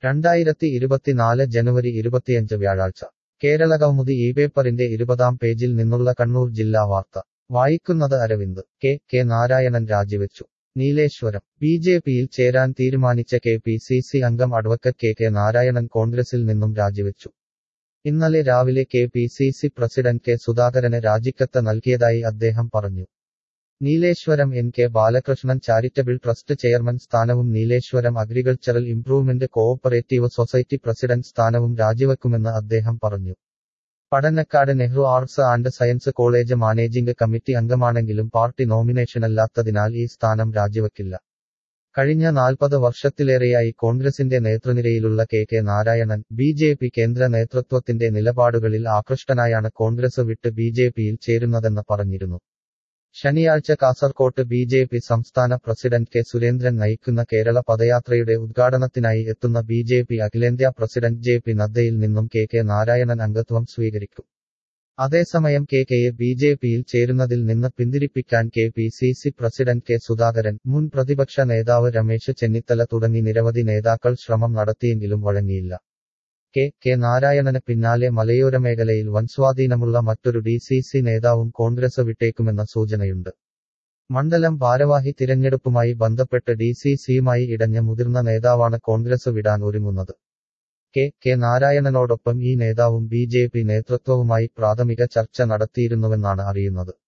രണ്ടായിരത്തി ഇരുപത്തിനാല് ജനുവരി ഇരുപത്തിയഞ്ച് വ്യാഴാഴ്ച കേരളകൗമുദി ഈ പേപ്പറിന്റെ ഇരുപതാം പേജിൽ നിന്നുള്ള കണ്ണൂർ ജില്ലാ വാർത്ത വായിക്കുന്നത് അരവിന്ദ് കെ കെ നാരായണൻ രാജിവെച്ചു നീലേശ്വരം ബി ജെ പിയിൽ ചേരാൻ തീരുമാനിച്ച കെ പി സി സി അംഗം അഡ്വക്കറ്റ് കെ കെ നാരായണൻ കോൺഗ്രസിൽ നിന്നും രാജിവെച്ചു ഇന്നലെ രാവിലെ K P C C president K സുധാകരന് രാജിക്കത്ത് നൽകിയതായി അദ്ദേഹം പറഞ്ഞു Nileshwaram N K Balakrishnan charitable trust chairman സ്ഥാനവും Nileshwaram agricultural improvement cooperative society president സ്ഥാനവും രാജിവെക്കുമെന്ന് അദ്ദേഹം പറഞ്ഞു Padannakkad Nehru arts and science college managing committee അംഗമാണെങ്കിലും പാർട്ടി നോമിനേഷനല്ലാത്തതിനാൽ ഈ സ്ഥാനം രാജിവെക്കില്ല കഴിഞ്ഞ നാൽപ്പത് വർഷത്തിലേറെയായി കോൺഗ്രസിന്റെ നേതൃനിരയിലുള്ള K K Narayanan B J P കേന്ദ്ര നേതൃത്വത്തിന്റെ നിലപാടുകളിൽ ആകൃഷ്ടനായാണ് കോൺഗ്രസ് വിട്ട് ബി ജെ പിയിൽ ചേരുന്നതെന്ന് പറഞ്ഞിരുന്നു ശനിയാഴ്ച കാസർകോട്ട് ബി ജെ പി സംസ്ഥാന പ്രസിഡന്റ് കെ സുരേന്ദ്രൻ നയിക്കുന്ന കേരള പദയാത്രയുടെ ഉദ്ഘാടനത്തിനായി എത്തുന്ന ബി ജെ പി അഖിലേന്ത്യാ പ്രസിഡന്റ് ജെ പി നദ്ദയിൽ നിന്നും കെ കെ നാരായണൻ അംഗത്വം സ്വീകരിക്കും അതേസമയം കെ കെയെ ബി ജെ പിയിൽ ചേരുന്നതിൽ നിന്ന് പിന്തിരിപ്പിക്കാൻ K P C C president K Sudhakaran മുൻ പ്രതിപക്ഷ നേതാവ് രമേശ് ചെന്നിത്തല തുടങ്ങി നിരവധി നേതാക്കൾ ശ്രമം നടത്തിയെങ്കിലും വഴങ്ങിയില്ല കെ കെ നാരായണന് പിന്നാലെ മലയോര മേഖലയിൽ വൻസ്വാധീനമുള്ള മറ്റൊരു ഡി സി സി നേതാവും കോൺഗ്രസ് വിട്ടേക്കുമെന്ന സൂചനയുണ്ട് മണ്ഡലം ഭാരവാഹി തിരഞ്ഞെടുപ്പുമായി ബന്ധപ്പെട്ട് ഡി സി സിയുമായി ഇടഞ്ഞ മുതിർന്ന നേതാവാണ് കോൺഗ്രസ് വിടാൻ ഒരുങ്ങുന്നത് കെ കെ നാരായണനോടൊപ്പം ഈ നേതാവും ബി ജെ പി നേതൃത്വവുമായി പ്രാഥമിക ചർച്ച നടത്തിയിരുന്നുവെന്നാണ് അറിയുന്നത്